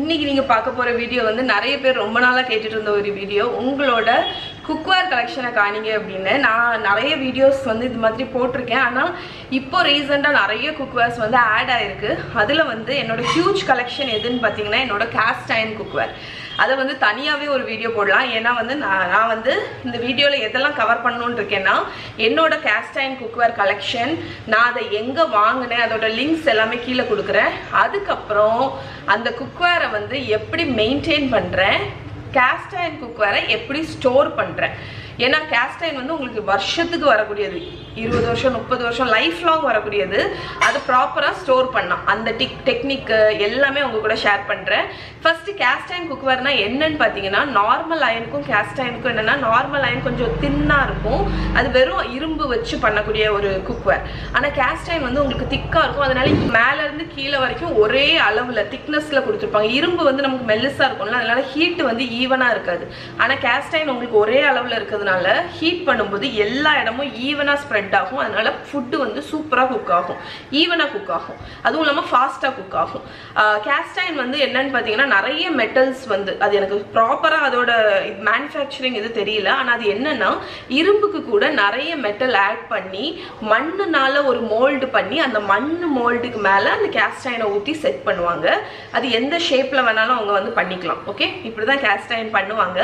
இன்னைக்கு நீங்கள் பார்க்க போகிற வீடியோ வந்து நிறைய பேர் ரொம்ப நாளாக கேட்டுட்டு இருந்த ஒரு வீடியோ உங்களோட குக்வேர் கலெக்ஷனை காணிங்க அப்படின்னு நான் நிறைய வீடியோஸ் வந்து இது மாதிரி போட்டிருக்கேன் ஆனால் இப்போ ரீசெண்டாக நிறைய குக்வேர்ஸ் வந்து ஆட் ஆயிருக்கு அதில் வந்து என்னோட ஹியூஜ் கலெக்ஷன் எதுன்னு பார்த்தீங்கன்னா என்னோட கேஸ்ட் அயன் குக்வேர் அதை வந்து தனியாகவே ஒரு வீடியோ போடலாம் ஏன்னா வந்து நான் நான் வந்து இந்த வீடியோவில் எதெல்லாம் கவர் பண்ணணும்னு இருக்கேன்னா என்னோட கேஸ்ட் அயன் குக்வேர் கலெக்ஷன் நான் அதை எங்கே வாங்கினேன் அதோட லிங்க்ஸ் எல்லாமே கீழே கொடுக்குறேன் அதுக்கப்புறம் அந்த குக்வேரை வந்து எப்படி மெயின்டைன் பண்ணுறேன் கேஸ்ட் அயன் குக்வேரை எப்படி ஸ்டோர் பண்ணுறேன் ஏன்னா கேஸ்ட் அயன் வந்து உங்களுக்கு வருஷத்துக்கு வரக்கூடியது இருபது வருஷம் முப்பது வருஷம் லைஃப் லாங் வரக்கூடியது அது ப்ராப்பராக ஸ்டோர் பண்ணலாம் அந்த டிக் டெக்னிக்கு எல்லாமே உங்க கூட ஷேர் பண்ணுறேன் ஃபர்ஸ்ட் கேஸ்ட் அயன் குக்வேர்னா என்னன்னு பார்த்தீங்கன்னா நார்மல் அயனுக்கும் கேஸ்ட் அயனுக்கும் என்னன்னா நார்மல் அயன் கொஞ்சம் தின்னாக இருக்கும் அது வெறும் இரும்பு வச்சு பண்ணக்கூடிய ஒரு குக்வேர் ஆனால் கேஸ்ட் அயன் வந்து உங்களுக்கு திக்காக இருக்கும் அதனால மேலேருந்து கீழே வரைக்கும் ஒரே அளவில் திக்னஸில் கொடுத்துருப்பாங்க இரும்பு வந்து நமக்கு மெல்லிஸாக இருக்கும்ல அதனால ஹீட் வந்து ஈவனாக இருக்காது ஆனால் கேஸ்ட் அயன் உங்களுக்கு ஒரே அளவில் இருக்கிறதுனால ஹீட் பண்ணும்போது எல்லா இடமும் ஈவனாக ஸ்ப்ரெட் ஆகும் அதனால ஃபுட்டு வந்து சூப்பராக குக் ஆகும் ஈவனாக குக் ஆகும் அதுவும் இல்லாமல் ஃபாஸ்ட்டாக குக் ஆகும் கேஸ்ட் அயன் வந்து என்னன்னு பார்த்தீங்கன்னா நிறைய மெட்டல்ஸ் வந்து அது எனக்கு ப்ராப்பராக அதோட மேனுஃபேக்சரிங் இது தெரியல ஆனால் அது என்னன்னா இரும்புக்கு கூட நிறைய மெட்டல் ஆட் பண்ணி மண்ணுனால ஒரு மோல்டு பண்ணி அந்த மண் மோல்டுக்கு மேலே அந்த கேஸ்ட் அயனை ஊற்றி செட் பண்ணுவாங்க அது எந்த ஷேப்பில் வேணாலும் அவங்க வந்து பண்ணிக்கலாம் ஓகே இப்படி தான் கேஸ்ட் அயன் பண்ணுவாங்க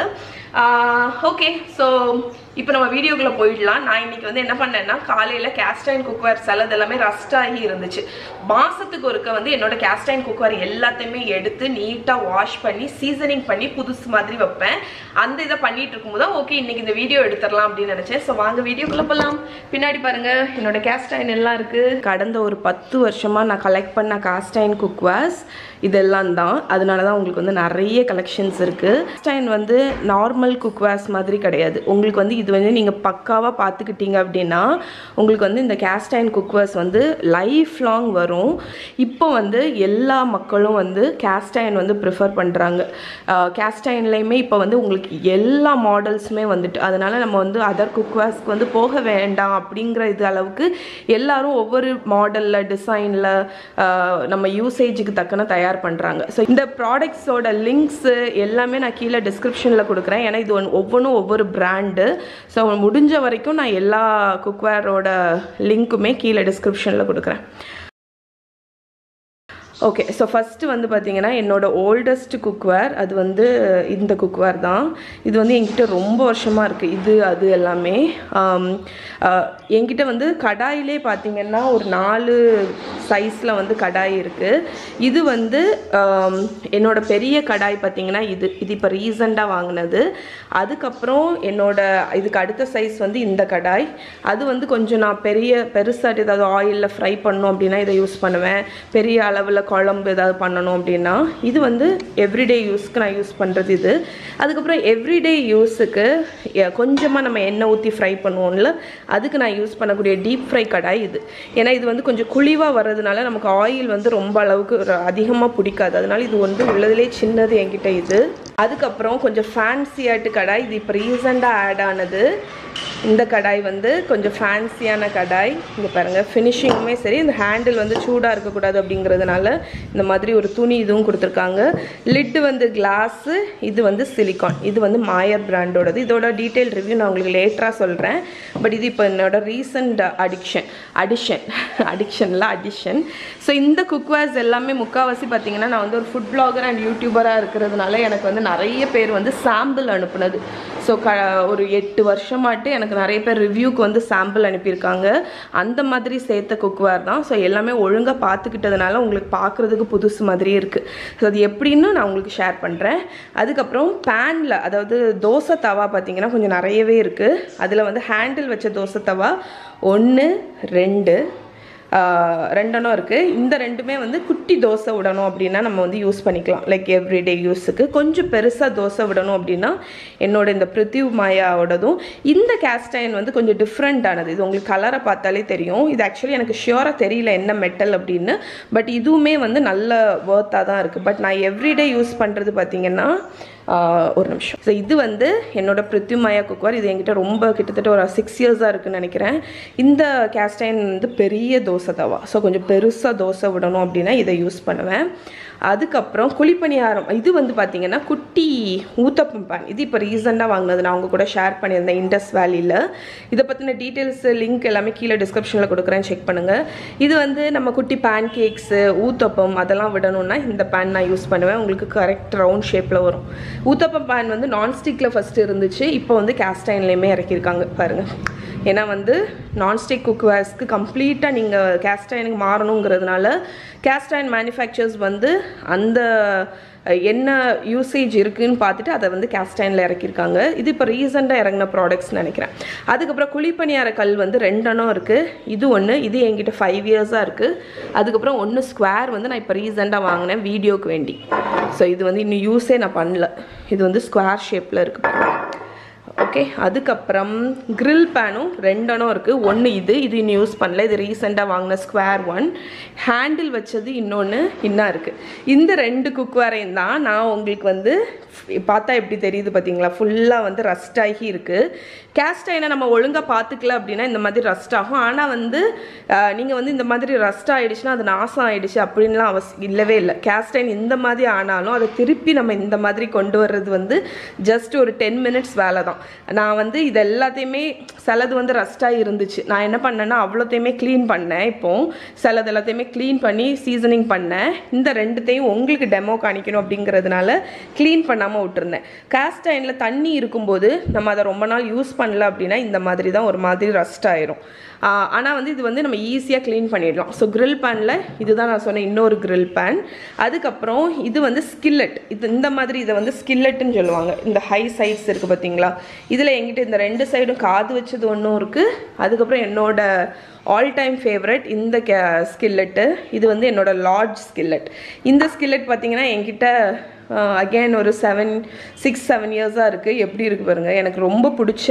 ஓகே ஸோ இப்போ நம்ம வீடியோக்குள்ளே போயிடலாம் நான் இன்னைக்கு வந்து என்ன பண்ணேன்னா காலையில் கேஸ்ட் அயன் குக்வேர் சிலது எல்லாமே ரஸ்ட் ஆகி இருந்துச்சு மாதத்துக்கு ஒருக்க வந்து என்னோட கேஸ்ட் அயன் குக்வேர் எல்லாத்தையுமே எடுத்து நீட்டாக வாஷ் பண்ணி சீசனிங் பண்ணி புதுசு மாதிரி வைப்பேன் அந்த இதை பண்ணிட்டு இருக்கும்போது ஓகே இன்னைக்கு இந்த வீடியோ எடுத்துடலாம் அப்படின்னு நினச்சேன் ஸோ வாங்க வீடியோக்குள்ளே போகலாம் பின்னாடி பாருங்க என்னோட கேஸ்ட் அயன் எல்லாம் இருக்குது கடந்த ஒரு பத்து வருஷமாக நான் கலெக்ட் பண்ண காஸ்ட் அயன் குக்வேர்ஸ் இதெல்லாம் தான் அதனால தான் உங்களுக்கு வந்து நிறைய கலெக்ஷன்ஸ் இருக்குது காஸ்ட் அயன் வந்து நார்மல் குக்வேர்ஸ் மாதிரி கிடையாது உங்களுக்கு வந்து இது வந்து நீங்கள் பக்காவாக பார்த்துக்கிட்டீங்க அப்படின்னா உங்களுக்கு வந்து இந்த கேஸ்ட் அயன் குக்வேர்ஸ் வந்து லைஃப் லாங் வரும் இப்போ வந்து எல்லா மக்களும் வந்து கேஸ்ட் அயன் வந்து ப்ரிஃபர் பண்ணுறாங்க கேஸ்ட் அயன்லேயுமே இப்போ வந்து உங்களுக்கு எல்லா மாடல்ஸுமே வந்துட்டு அதனால் நம்ம வந்து அதர் குக்வேர்ஸ்க்கு வந்து போக வேண்டாம் அப்படிங்கிற இது அளவுக்கு எல்லாரும் ஒவ்வொரு மாடலில் டிசைனில் நம்ம யூசேஜுக்கு தக்கன தயார் பண்ணுறாங்க ஸோ இந்த ப்ராடக்ட்ஸோட லிங்க்ஸு எல்லாமே நான் கீழே டிஸ்கிரிப்ஷனில் கொடுக்குறேன் ஏன்னா இது ஒன் ஒவ்வொன்றும் ஒவ்வொரு பிராண்டு ஸோ முடிஞ்ச வரைக்கும் நான் எல்லா குக்வேரோட லிங்க்குமே கீழே டிஸ்கிரிப்ஷனில் கொடுக்குறேன் ஓகே ஸோ ஃபஸ்ட்டு வந்து பார்த்தீங்கன்னா என்னோட ஓல்டஸ்ட் குக்வேர் அது வந்து இந்த குக்வேர் தான் இது வந்து என்கிட்ட ரொம்ப வருஷமாக இருக்குது இது அது எல்லாமே ஆம், ஆஹ், என்கிட்ட வந்து கடாயிலே பார்த்தீங்கன்னா ஒரு நாலு சைஸில் வந்து கடாய் இருக்குது இது வந்து ஆம், என்னோட பெரிய கடாய் பார்த்தீங்கன்னா இது இது இப்போ ரீசண்டாக வாங்கினது அதுக்கப்புறம் என்னோட இதுக்கு அடுத்த சைஸ் வந்து இந்த கடாய் அது வந்து கொஞ்சம் நான் பெரிய பெருசாக ஏதாவது ஆயிலில் ஃப்ரை பண்ணோம் அப்படின்னா இதை யூஸ் பண்ணுவேன் பெரிய அளவில் குழம்பு ஏதாவது பண்ணணும் அப்படின்னா இது வந்து எவ்ரிடே யூஸ்க்கு நான் யூஸ் பண்ணுறது இது அதுக்கப்புறம் எவ்ரிடே யூஸுக்கு கொஞ்சமாக நம்ம எண்ணெய் ஊற்றி ஃப்ரை பண்ணுவோம்ல அதுக்கு நான் யூஸ் பண்ணக்கூடிய டீப் ஃப்ரை கடாய் இது ஏன்னா இது வந்து கொஞ்சம் குழிவாக வர்றதுனால நமக்கு ஆயில் வந்து ரொம்ப அளவுக்கு அதிகமாக பிடிக்காது அதனால இது வந்து உள்ளதுலே சின்னது என்கிட்ட இது அதுக்கப்புறம் கொஞ்சம் ஃபேன்சியாட்டு கடாய் இது இப்போ ரீசெண்டாக ஆட் ஆனது இந்த கடாய் வந்து கொஞ்சம் ஃபேன்சியான கடாய் இங்கே பாருங்கள் ஃபினிஷிங்குமே சரி இந்த ஹேண்டில் வந்து சூடாக இருக்கக்கூடாது அப்படிங்கிறதுனால இந்த மாதிரி ஒரு துணி இதுவும் கொடுத்துருக்காங்க லிட்டு வந்து கிளாஸு இது வந்து சிலிக்கான் இது வந்து மாயர் பிராண்டோடது இதோட டீட்டெயில் ரிவ்யூ நான் உங்களுக்கு லேட்டராக சொல்கிறேன் பட் இது இப்போ என்னோட ரீசண்ட் அடிக்ஷன் அடிஷன் அடிக்ஷனில் அடிஷன் ஸோ இந்த குக்வேர்ஸ் எல்லாமே முக்கால்வாசி பார்த்தீங்கன்னா நான் வந்து ஒரு ஃபுட் பிளாகர் அண்ட் யூடியூபராக இருக்கிறதுனால எனக்கு வந்து நிறைய பேர் வந்து சாம்பிள் அனுப்புனது ஸோ க ஒரு எட்டு வருஷமாட்டு எனக்கு நிறைய பேர் ரிவ்யூக்கு வந்து சாம்பிள் அனுப்பியிருக்காங்க அந்த மாதிரி சேர்த்த குக்வேர் தான் ஸோ எல்லாமே ஒழுங்காக பார்த்துக்கிட்டதுனால உங்களுக்கு பார்க்குறதுக்கு புதுசு மாதிரியே இருக்குது ஸோ அது எப்படின்னு நான் உங்களுக்கு ஷேர் பண்ணுறேன் அதுக்கப்புறம் பேனில் அதாவது தோசை தவா பார்த்தீங்கன்னா கொஞ்சம் நிறையவே இருக்குது அதில் வந்து ஹேண்டில் வச்ச தோசை தவா ஒன்று ரெண்டு ஆஹ் ரெண்டெண்ணம் இருக்குது இந்த ரெண்டுமே வந்து குட்டி தோசை விடணும் அப்படின்னா நம்ம வந்து யூஸ் பண்ணிக்கலாம் லைக் எவ்ரிடே யூஸுக்கு கொஞ்சம் பெருசாக தோசை விடணும் அப்படின்னா என்னோட இந்த பிருத்திவ் மாயாவோடதும் இந்த கேஸ்டைன் வந்து கொஞ்சம் டிஃப்ரெண்ட்டானது இது உங்களுக்கு கலரை பார்த்தாலே தெரியும் இது ஆக்சுவலி எனக்கு ஷியோராக தெரியல என்ன மெட்டல் அப்படின்னு பட் இதுவுமே வந்து நல்ல ஒர்த்தாக தான் இருக்குது பட் நான் எவ்ரிடே யூஸ் பண்ணுறது பார்த்தீங்கன்னா ஆஹ் ஒரு நிமிஷம் ஸோ இது வந்து என்னோட பிருத்யுமாயா குக்வார் இது என்கிட்ட ரொம்ப கிட்டத்தட்ட ஒரு சிக்ஸ் இயர்ஸாக இருக்குன்னு நினைக்கிறேன் இந்த கேஸ்டைன் வந்து பெரிய தோசை தவா ஸோ கொஞ்சம் பெருசாக தோசை விடணும் அப்படின்னா இதை யூஸ் பண்ணுவேன் அதுக்கப்புறம் குழிப்பணியாரம் இது வந்து பார்த்தீங்கன்னா குட்டி ஊத்தப்பம் பேன் இது இப்போ ரீசெண்டாக வாங்கினது நான் அவங்க கூட ஷேர் பண்ணியிருந்தேன் இண்டஸ் வேலியில் இதை பற்றின டீட்டெயில்ஸ் லிங்க் எல்லாமே கீழே டிஸ்கிரிப்ஷனில் கொடுக்குறேன் செக் பண்ணுங்கள் இது வந்து நம்ம குட்டி பேன் கேக்ஸு ஊத்தப்பம் அதெல்லாம் விடணும்னா இந்த பேன் நான் யூஸ் பண்ணுவேன் உங்களுக்கு கரெக்ட் ரவுண்ட் ஷேப்பில் வரும் ஊத்தப்பம் பேன் வந்து நான்ஸ்டிக்கில் ஃபஸ்ட்டு இருந்துச்சு இப்போ வந்து கேஸ்டைன்லேயுமே இறக்கியிருக்காங்க பாருங்கள் ஏன்னா வந்து நான்ஸ்டிக் குக்வேர்ஸ்க்கு கம்ப்ளீட்டாக நீங்கள் கேஸ்டைனுக்கு மாறணுங்கிறதுனால கேஸ்டைன் மேனுஃபேக்சர்ஸ் வந்து அந்த அஹ், என்ன யூசேஜ் இருக்குன்னு பார்த்துட்டு அதை வந்து கேஸ்டைனில் இறக்கியிருக்காங்க இது இப்போ ரீசெண்டாக இறங்கின ப்ராடக்ட்ஸ் நினைக்கிறேன் அதுக்கப்புறம் குழிப்பணியார கல் வந்து ரெண்டெண்ணம் இருக்குது இது ஒன்று இது என்கிட்ட ஃபைவ் இயர்ஸாக இருக்குது அதுக்கப்புறம் ஒன்று ஸ்கொயர் வந்து நான் இப்போ ரீசெண்டாக வாங்கினேன் வீடியோக்கு வேண்டி ஸோ இது வந்து இன்னும் யூஸே நான் பண்ணல இது வந்து ஸ்கொயர் ஷேப்பில் இருக்குது பாருங்க ஓகே அதுக்கப்புறம் grill பேனும் ரெண்டெண்ணம் இருக்குது ஒன்று இது இது இன்னும் யூஸ் பண்ணல இது ரீசெண்டாக வாங்கின ஸ்கொயர் ஒன் ஹேண்டில் வச்சது இன்னொன்று இன்னும் இருக்குது இந்த ரெண்டு குக்வேரையும் தான் நான் உங்களுக்கு வந்து பார்த்தா எப்படி தெரியுது பார்த்தீங்களா ஃபுல்லாக வந்து ரஸ்ட் ஆகி இருக்குது கேஸ்ட் ஐனை நம்ம ஒழுங்காக பார்த்துக்கல அப்படின்னா இந்த மாதிரி ரஸ்ட் ஆகும் ஆனால் வந்து நீங்கள் வந்து இந்த மாதிரி ரஸ்ட் ஆயிடுச்சுன்னா அது நாசம் ஆயிடுச்சு அப்படின்லாம் அவசியம் இல்லவே இல்லை கேஸ்ட் ஐன் இந்த மாதிரி ஆனாலும் அதை திருப்பி நம்ம இந்த மாதிரி கொண்டு வர்றது வந்து ஜஸ்ட் ஒரு டென் மினிட்ஸ் வேலை தான் நான் வந்து இது எல்லாத்தையுமே சிலது வந்து ரஸ்ட்டாக இருந்துச்சு நான் என்ன பண்ணேன்னா அவ்வளோத்தையுமே க்ளீன் பண்ணேன் இப்போ சிலது எல்லாத்தையுமே க்ளீன் பண்ணி சீசனிங் பண்ணேன் இந்த ரெண்டுத்தையும் உங்களுக்கு டெமோ காணிக்கணும் அப்படிங்கிறதுனால க்ளீன் பண்ணாமல் விட்டுருந்தேன் கேஸ்ட் அயனில் தண்ணி இருக்கும்போது நம்ம அதை ரொம்ப நாள் யூஸ் பண்ணல அப்படின்னா இந்த மாதிரி தான் ஒரு மாதிரி ரஸ்ட் ஆயிரும் ஆனால் வந்து இது வந்து நம்ம ஈஸியாக க்ளீன் பண்ணிடலாம் ஸோ grill பேனில் இதுதான் நான் சொன்ன இன்னொரு grill பேன் அதுக்கப்புறம் இது வந்து ஸ்கில்லட் இது இந்த மாதிரி இதை வந்து ஸ்கில்லட்டுன்னு சொல்லுவாங்க இந்த ஹை சைட்ஸ் இருக்குது பார்த்தீங்களா இதில் எங்கிட்ட இந்த ரெண்டு சைடும் காது வச்சது ஒன்றும் இருக்குது அதுக்கப்புறம் என்னோட ஆல் டைம் ஃபேவரட் இந்த கே ஸ்கில்லட்டு இது வந்து என்னோட லார்ஜ் ஸ்கில்லட் இந்த ஸ்கில்லட் பார்த்தீங்கன்னா என்கிட்ட அகெயின் ஒரு செவன் சிக்ஸ் செவன் இயர்ஸாக இருக்குது எப்படி இருக்குது பாருங்கள் எனக்கு ரொம்ப பிடிச்ச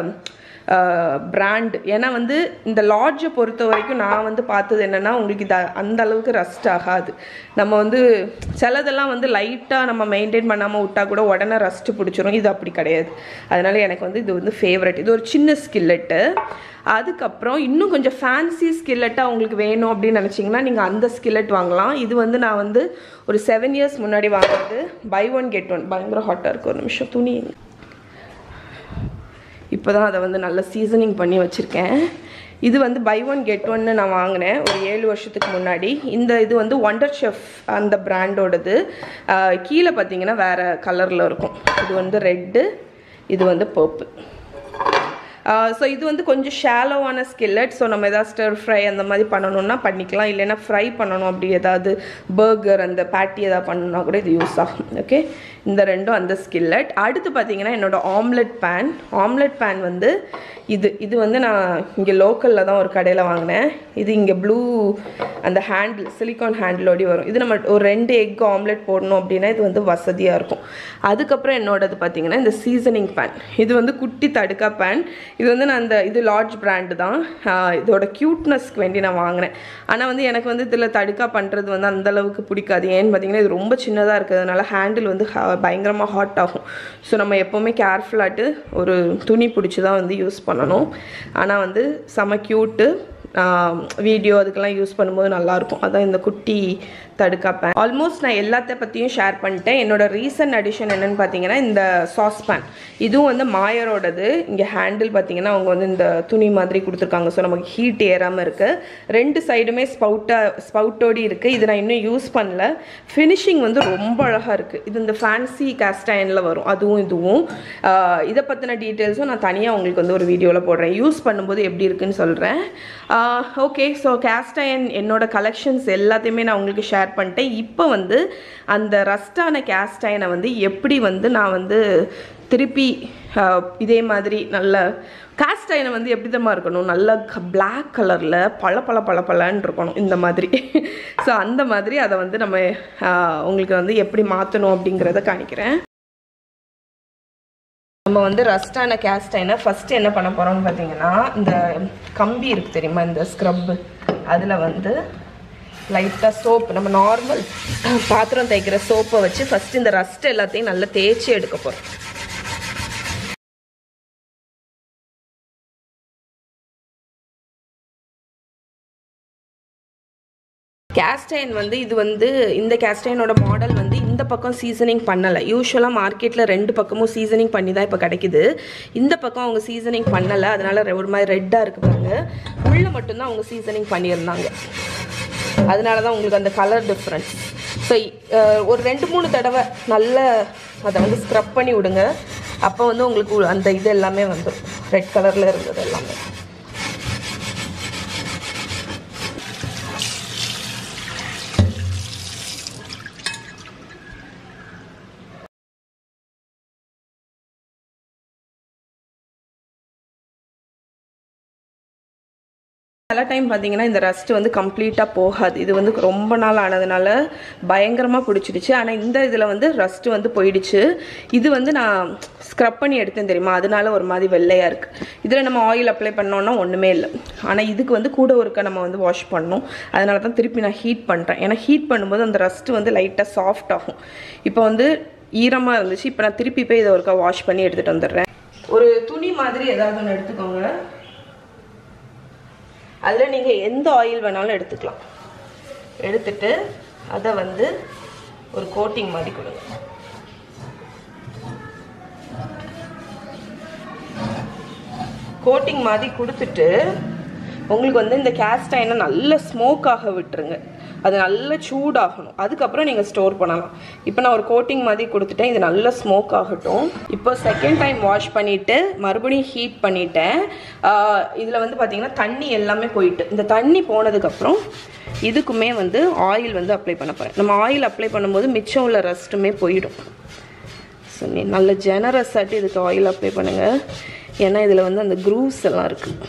பிராண்ட் ஏன்னா வந்து இந்த லாட்ஜை பொறுத்த வரைக்கும் நான் வந்து பார்த்தது என்னென்னா உங்களுக்கு இது அந்த அளவுக்கு ரஸ்ட் ஆகாது நம்ம வந்து சிலதெல்லாம் வந்து லைட்டாக நம்ம மெயின்டைன் பண்ணாமல் விட்டா கூட உடனே ரஸ்ட் பிடிச்சிரும் இது அப்படி கிடையாது அதனால எனக்கு வந்து இது வந்து ஃபேவரட் இது ஒரு சின்ன ஸ்கில்லெட்டு அதுக்கப்புறம் இன்னும் கொஞ்சம் ஃபேன்சி ஸ்கில்லெட்டாக உங்களுக்கு வேணும் அப்படின்னு நினச்சிங்கன்னா நீங்கள் அந்த ஸ்கில்லெட் வாங்கலாம் இது வந்து நான் வந்து ஒரு செவன் இயர்ஸ் முன்னாடி வாங்கினது பை ஒன் கெட் ஒன் பயங்கர ஹாட்டாக இருக்குது ஒரு நிமிஷம் துணி இப்போ தான் அதை வந்து நல்ல சீசனிங் பண்ணி வச்சுருக்கேன் இது வந்து பை ஒன் கெட் ஒன்னு நான் வாங்கினேன் ஒரு ஏழு வருஷத்துக்கு முன்னாடி இந்த இது வந்து ஒண்டர் ஷெஃப் அந்த பிராண்டோடது கீழே பார்த்தீங்கன்னா வேறு கலரில் இருக்கும் இது வந்து ரெட்டு இது வந்து பர்பிள் ஸோ இது வந்து கொஞ்சம் ஷாலோவான ஸ்கில்லட் ஸோ நம்ம எதாவது ஸ்டர் ஃப்ரை அந்த மாதிரி பண்ணணும்னா பண்ணிக்கலாம் இல்லைன்னா ஃப்ரை பண்ணணும் அப்படி ஏதாவது பர்கர் அந்த பேட்டி ஏதாவது பண்ணணும்னா கூட இது யூஸ் ஆகும் ஓகே இந்த ரெண்டும் அந்த ஸ்கில்லட் அடுத்து பார்த்தீங்கன்னா என்னோட ஆம்லெட் பேன் ஆம்லெட் பேன் வந்து இது இது வந்து நான் இங்கே லோக்கலில் தான் ஒரு கடையில் வாங்கினேன் இது இங்கே ப்ளூ அந்த ஹேண்டில் சிலிக்கான் ஹேண்டிலோடி வரும் இது நம்ம ஒரு ரெண்டு எக் ஆம்லெட் போடணும் அப்படின்னா இது வந்து வசதியாக இருக்கும் அதுக்கப்புறம் என்னோடது பார்த்தீங்கன்னா இந்த சீசனிங் பேன் இது வந்து குட்டி தடுக்கா பேன் இது வந்து நான் அந்த இது லார்ஜ் பிராண்டு தான் ஆஹ் இதோட க்யூட்னஸ்க்கு வேண்டி நான் வாங்கினேன் ஆனால் வந்து எனக்கு வந்து இதில் தடுக்கா பண்ணுறது வந்து அந்த அளவுக்கு பிடிக்காது ஏன்னு பார்த்தீங்கன்னா இது ரொம்ப சின்னதாக இருக்கிறதுனால ஹேண்டில் வந்து பயங்கரமாக ஹாட் ஆகும் ஸோ நம்ம எப்போவுமே கேர்ஃபுல்லாட்டு ஒரு துணி பிடிச்சி தான் வந்து யூஸ் பண்ணணும் ஆனால் வந்து செம க்யூட்டு வீடியோ அதுக்கெல்லாம் யூஸ் பண்ணும்போது நல்லாயிருக்கும் அதான் இந்த குட்டி தடுக்காப்பேன் ஆல்மோஸ்ட் நான் எல்லாத்த பற்றியும் ஷேர் பண்ணிட்டேன் என்னோட ரீசன்ட் அடிஷன் என்னென்னு பார்த்தீங்கன்னா இந்த சாஸ் பேன் இதுவும் வந்து மாயரோடது இங்கே ஹேண்டில் பார்த்தீங்கன்னா அவங்க வந்து இந்த துணி மாதிரி கொடுத்துருக்காங்க ஸோ நமக்கு ஹீட் ஏறாமல் இருக்குது ரெண்டு சைடுமே ஸ்பவுட்டாக ஸ்பவுட்டோடி இருக்குது இது நான் இன்னும் யூஸ் பண்ணல ஃபினிஷிங் வந்து ரொம்ப அழகாக இருக்குது இது இந்த ஃபேன்சி கேஸ்டைனில் வரும் அதுவும் இதுவும் ஆஹ் இதை பற்றின டீட்டெயில்ஸும் நான் தனியாக உங்களுக்கு வந்து ஒரு வீடியோவில் போடுறேன் யூஸ் பண்ணும்போது எப்படி இருக்குன்னு சொல்கிறேன் ஓகே ஸோ கேஸ்டைன் என்னோட கலெக்ஷன்ஸ் எல்லாத்தையுமே நான் உங்களுக்கு ஷேர் பண்ணிட்டேன் இப்போ வந்து அந்த ரஸ்டான கேஸ்டைனை வந்து எப்படி வந்து நான் வந்து திருப்பி ஆஹ் இதே மாதிரி நல்ல காஸ்ட் அயனை வந்து எப்படி தான் இருக்கணும் நல்ல பிளாக் கலரில் பல பல பல பலன்னு இருக்கணும் இந்த மாதிரி ஸோ அந்த மாதிரி அதை வந்து நம்ம ஆஹ் உங்களுக்கு வந்து எப்படி மாற்றணும் அப்படிங்கிறத காணிக்கிறேன் நம்ம வந்து ரஸ்டான கேஸ்டைனை ஃபஸ்ட்டு என்ன பண்ண போகிறோம்னு பார்த்தீங்கன்னா இந்த கம்பி இருக்குது தெரியுமா இந்த ஸ்க்ரப்பு அதில் வந்து லைட்டாக சோப் நம்ம நார்மல் பாத்திரம் தேய்க்கிற சோப்பை வச்சு ஃபஸ்ட்டு இந்த ரஸ்ட் எல்லாத்தையும் நல்லா தேய்ச்சி எடுக்க போகிறோம் கேஸ்டைன் வந்து இது வந்து இந்த கேஸ்டைனோட மாடல் வந்து இந்த பக்கம் சீசனிங் பண்ணலை யூஸ்வலாக மார்க்கெட்டில் ரெண்டு பக்கமும் சீசனிங் பண்ணி தான் இப்போ கிடைக்குது இந்த பக்கம் அவங்க சீசனிங் பண்ணலை அதனால ரெ- ஒரு மாதிரி ரெட்டாக இருக்கு பாருங்க உள்ள மட்டும்தான் அவங்க சீசனிங் பண்ணியிருந்தாங்க அதனால தான் உங்களுக்கு அந்த கலர் டிஃப்ரென்ஸ் ஸோ ஒரு ரெண்டு மூணு தடவை நல்ல அதை வந்து ஸ்க்ரப் பண்ணி விடுங்க அப்போ வந்து உங்களுக்கு அந்த இது எல்லாமே வந்துடும் ரெட் கலரில் இருந்தது எல்லாமே சில டைம் பார்த்தீங்கன்னா இந்த ரஸ்ட் வந்து கம்ப்ளீட்டாக போகாது இது வந்து ரொம்ப நாள் ஆனதுனால பயங்கரமாக பிடிச்சிடுச்சு ஆனால் இந்த இதில் வந்து ரஸ்ட் வந்து போயிடுச்சு இது வந்து நான் ஸ்க்ரப் பண்ணி எடுத்தேன் தெரியுமா அதனால ஒரு மாதிரி வெள்ளையாக இருக்குது இதில் நம்ம ஆயில் அப்ளை பண்ணோன்னா ஒன்றுமே இல்லை ஆனால் இதுக்கு வந்து கூட ஒருக்க நம்ம வந்து வாஷ் பண்ணணும் அதனால தான் திருப்பி நான் ஹீட் பண்ணுறேன் ஏன்னா ஹீட் பண்ணும்போது அந்த ரஸ்ட் வந்து லைட்டாக சாஃப்ட் ஆகும் இப்போ வந்து ஈரமாக இருந்துச்சு இப்போ நான் திருப்பி போய் இதை ஒருக்கா வாஷ் பண்ணி எடுத்துகிட்டு வந்துடுறேன் ஒரு துணி மாதிரி ஏதாவது ஒன்று எடுத்துக்கோங்க அதில் நீங்கள் எந்த ஆயில் வேணாலும் எடுத்துக்கலாம் எடுத்துட்டு அதை வந்து ஒரு கோட்டிங் மாதிரி கொடுங்க கோட்டிங் மாதிரி கொடுத்துட்டு உங்களுக்கு வந்து இந்த கேஸ்ட் அயனை நல்ல ஸ்மோக் ஆக விட்டுருங்க அது நல்ல சூடாகணும் அதுக்கப்புறம் நீங்கள் ஸ்டோர் பண்ணலாம் இப்போ நான் ஒரு கோட்டிங் மாதிரி கொடுத்துட்டேன் இது நல்ல ஸ்மோக் ஆகட்டும் இப்போ செகண்ட் டைம் வாஷ் பண்ணிவிட்டு மறுபடியும் ஹீட் பண்ணிட்டேன் இதில் வந்து பார்த்தீங்கன்னா தண்ணி எல்லாமே போயிட்டு இந்த தண்ணி போனதுக்கப்புறம் இதுக்குமே வந்து ஆயில் வந்து அப்ளை பண்ண போகிறேன் நம்ம ஆயில் அப்ளை பண்ணும்போது மிச்சம் உள்ள ரஸ்ட்டுமே போயிடும் ஸோ நீ நல்ல ஜெனரஸாட்டி இதுக்கு ஆயில் அப்ளை பண்ணுங்கள் ஏன்னா இதில் வந்து அந்த க்ரூஸ் எல்லாம் இருக்குது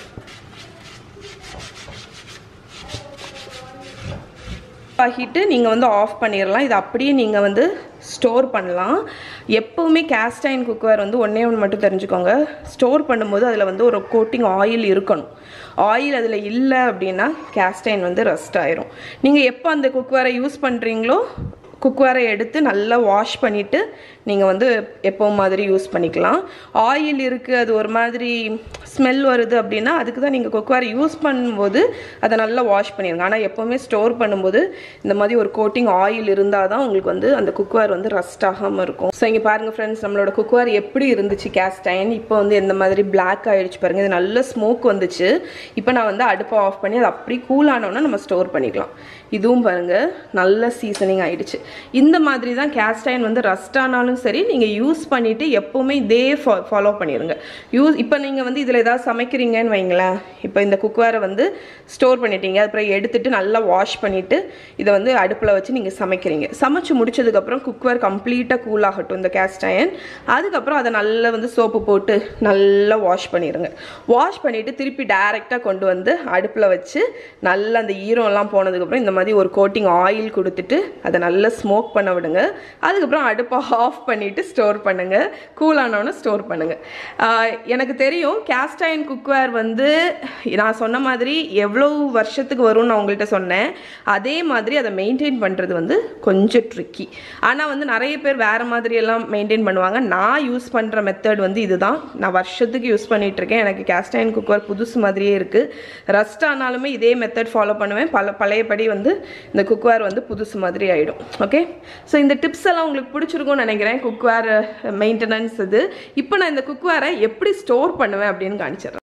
ஆகிட்டு நீங்கள் வந்து ஆஃப் பண்ணிடலாம் இது அப்படியே நீங்கள் வந்து ஸ்டோர் பண்ணலாம் எப்போவுமே கேஸ்ட் அயன் குக்கர் வந்து ஒன்றே ஒன்று மட்டும் தெரிஞ்சுக்கோங்க ஸ்டோர் பண்ணும்போது அதில் வந்து ஒரு கோட்டிங் ஆயில் இருக்கணும் ஆயில் அதில் இல்லை அப்படின்னா கேஸ்ட் அயன் வந்து ரஸ்ட் ஆயிரும் நீங்கள் எப்போ அந்த குக்வேரை யூஸ் பண்ணுறீங்களோ குக்வேரை எடுத்து நல்லா வாஷ் பண்ணிவிட்டு நீங்கள் வந்து எப்பவும் மாதிரி யூஸ் பண்ணிக்கலாம் ஆயில் இருக்குது அது ஒரு மாதிரி ஸ்மெல் வருது அப்படின்னா அதுக்கு தான் நீங்கள் குக்வேரை யூஸ் பண்ணும்போது அதை நல்லா வாஷ் பண்ணிடுங்க ஆனால் எப்போவுமே ஸ்டோர் பண்ணும்போது இந்த மாதிரி ஒரு கோட்டிங் ஆயில் இருந்தால் தான் உங்களுக்கு வந்து அந்த குக்வேர் வந்து ரஸ்ட் ஆகாமல் இருக்கும் ஸோ இங்கே பாருங்கள் ஃப்ரெண்ட்ஸ் நம்மளோட குக்வேர் எப்படி இருந்துச்சு கேஸ்ட் அயன் இப்போ வந்து எந்த மாதிரி பிளாக் ஆகிடுச்சு பாருங்கள் இது நல்ல ஸ்மோக் வந்துச்சு இப்போ நான் வந்து அடுப்பை ஆஃப் பண்ணி அது அப்படி கூல் ஆனோன்னா நம்ம ஸ்டோர் பண்ணிக்கலாம் இதுவும் பாருங்கள் நல்ல சீசனிங் ஆயிடுச்சு இந்த மாதிரி தான் கேஸ்ட் அயன் வந்து ரஸ்ட் ஆனாலும் சரி நீங்கள் யூஸ் பண்ணிவிட்டு எப்போவுமே இதே ஃபா ஃபாலோ பண்ணிடுங்க யூஸ் இப்போ நீங்கள் வந்து இதில் ஏதாவது சமைக்கிறீங்கன்னு வைங்களேன் இப்போ இந்த குக்வேரை வந்து ஸ்டோர் பண்ணிட்டீங்க அப்புறம் எடுத்துட்டு நல்லா வாஷ் பண்ணிவிட்டு இதை வந்து அடுப்பில் வச்சு நீங்கள் சமைக்கிறீங்க சமைச்சு முடிச்சதுக்கப்புறம் குக்வேர் கம்ப்ளீட்டாக கூல் ஆகட்டும் இந்த கேஸ்ட் அயன் அதுக்கப்புறம் அதை நல்லா வந்து சோப்பு போட்டு நல்லா வாஷ் பண்ணிடுங்க வாஷ் பண்ணிவிட்டு திருப்பி டைரெக்டாக கொண்டு வந்து அடுப்பில் வச்சு நல்லா அந்த ஈரம்லாம் போனதுக்கப்புறம் இந்த மாதிரி ஒரு கோட்டிங் ஆயில் கொடுத்துட்டு அதை நல்லா ஸ்மோக் பண்ண விடுங்க அதுக்கப்புறம் அடுப்பை ஆஃப் பண்ணிவிட்டு ஸ்டோர் பண்ணுங்கள் கூல் ஆனோன்னு ஸ்டோர் பண்ணுங்கள் எனக்கு தெரியும் கேஸ்ட் அயன் குக்வேர் வந்து நான் சொன்ன மாதிரி எவ்வளோ வருஷத்துக்கு வரும்னு நான் உங்கள்கிட்ட சொன்னேன் அதே மாதிரி அதை மெயின்டைன் பண்ணுறது வந்து கொஞ்சம் ட்ரிக்கி ஆனால் வந்து நிறைய பேர் வேறு மாதிரி எல்லாம் மெயின்டைன் பண்ணுவாங்க நான் யூஸ் பண்ணுற மெத்தட் வந்து இதுதான் நான் வருஷத்துக்கு யூஸ் பண்ணிட்டு இருக்கேன் எனக்கு கேஸ்ட் அயன் குக்கர் புதுசு மாதிரியே இருக்குது ரஸ்ட் ஆனாலுமே இதே மெத்தட் ஃபாலோ பண்ணுவேன் பல பழையபடி வந்து இந்த குக்வேர் வந்து புதுசு மாதிரி ஆகிடும் ஓகே ஸோ இந்த டிப்ஸ் எல்லாம் உங்களுக்கு பிடிச்சிருக்கும்னு நினைக்கிறேன் குக்வேர் மெயின்டெனன்ஸ் இது இப்போ நான் இந்த குக்வேரை எப்படி ஸ்டோர் பண்ணுவேன் அப்படின்னு காணிச்சிடுறேன்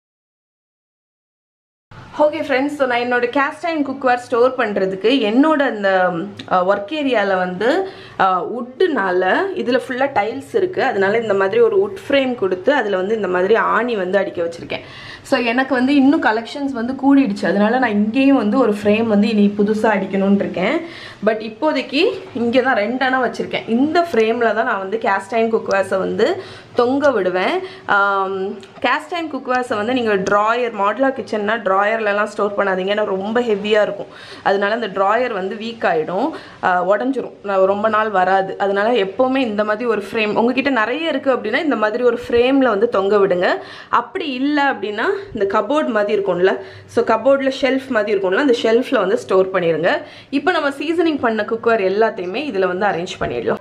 ஓகே ஃப்ரெண்ட்ஸ் ஸோ நான் என்னோட கேஸ்ட் அயன் குக்வேர் ஸ்டோர் பண்ணுறதுக்கு என்னோட அந்த ஒர்க் ஏரியாவில் வந்து உட்டுனால இதில் ஃபுல்லாக டைல்ஸ் இருக்குது அதனால இந்த மாதிரி ஒரு உட் ஃப்ரேம் கொடுத்து அதில் வந்து இந்த மாதிரி ஆணி வந்து அடிக்க வச்சுருக்கேன் ஸோ எனக்கு வந்து இன்னும் கலெக்ஷன்ஸ் வந்து கூடிடுச்சு அதனால நான் இங்கேயும் வந்து ஒரு ஃப்ரேம் வந்து இனி புதுசாக அடிக்கணும்னு இருக்கேன் பட் இப்போதைக்கு இங்கே தான் ரெண்டெண்ணம் வச்சுருக்கேன் இந்த ஃப்ரேமில் தான் நான் வந்து கேஸ்ட் அயன் குக்வேர்ஸை வந்து தொங்க விடுவேன் கேஸ்ட் அயன் குக்வேர்ஸை வந்து நீங்கள் ட்ராயர் மாடுலர் கிச்சன்னா ட்ராயர்லலாம் ஸ்டோர் பண்ணாதீங்க ஏன்னா ரொம்ப ஹெவியாக இருக்கும் அதனால அந்த ட்ராயர் வந்து வீக் ஆகிடும் உடஞ்சிரும் ரொம்ப நாள் வராது அதனால எப்போவுமே இந்த மாதிரி ஒரு ஃப்ரேம் உங்ககிட்ட நிறைய இருக்குது அப்படின்னா இந்த மாதிரி ஒரு ஃப்ரேமில் வந்து தொங்க விடுங்க அப்படி இல்லை அப்படின்னா இந்த கபோர்ட் மாதிரி இருக்கும்ல ஸோ கபோர்டில் ஷெல்ஃப் மாதிரி இருக்கும்ல அந்த ஷெல்ஃபில் வந்து ஸ்டோர் பண்ணிடுங்க இப்போ நம்ம சீசனிங் பண்ண குக்கர் எல்லாத்தையுமே இதில் வந்து அரேஞ்ச் பண்ணிடலாம்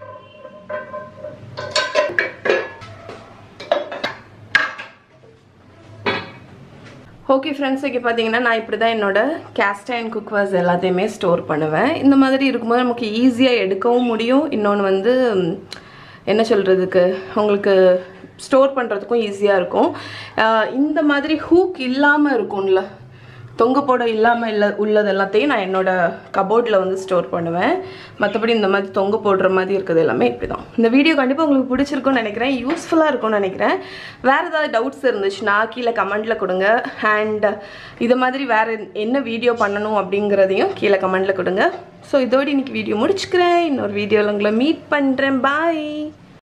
ஓகே ஃப்ரெண்ட்ஸ் இங்கே பார்த்தீங்கன்னா நான் இப்படி தான் என்னோட கேஸ்ட் அண்ட் குக்வர்ஸ் எல்லாத்தையுமே ஸ்டோர் பண்ணுவேன் இந்த மாதிரி இருக்கும்போது நமக்கு ஈஸியாக எடுக்கவும் முடியும் இன்னொன்று வந்து ம், என்ன சொல்கிறதுக்கு உங்களுக்கு ஸ்டோர் பண்ணுறதுக்கும் ஈஸியாக இருக்கும் ஆஹ் இந்த மாதிரி ஹூக் இல்லாமல் இருக்கும்ல தொங்க போட இல்லாமல் இல்லை உள்ளது எல்லாத்தையும் நான் என்னோட கபோர்டில் வந்து ஸ்டோர் பண்ணுவேன் மற்றபடி இந்த மாதிரி தொங்க போடுற மாதிரி இருக்கிறது எல்லாமே இப்படி தான் இந்த வீடியோ கண்டிப்பாக உங்களுக்கு பிடிச்சிருக்கும்னு நினைக்கிறேன் யூஸ்ஃபுல்லாக இருக்கும்னு நினைக்கிறேன் வேறு ஏதாவது டவுட்ஸ் இருந்துச்சுன்னா கீழே கமெண்ட்டில் கொடுங்க அண்ட் இது மாதிரி வேறு என்ன வீடியோ பண்ணணும் அப்படிங்கிறதையும் கீழே கமெண்ட்டில் கொடுங்க ஸோ இதோடு இன்னைக்கு வீடியோ முடிச்சுக்கிறேன் இன்னொரு வீடியோவில் உங்களை மீட் பண்ணுறேன் பாய்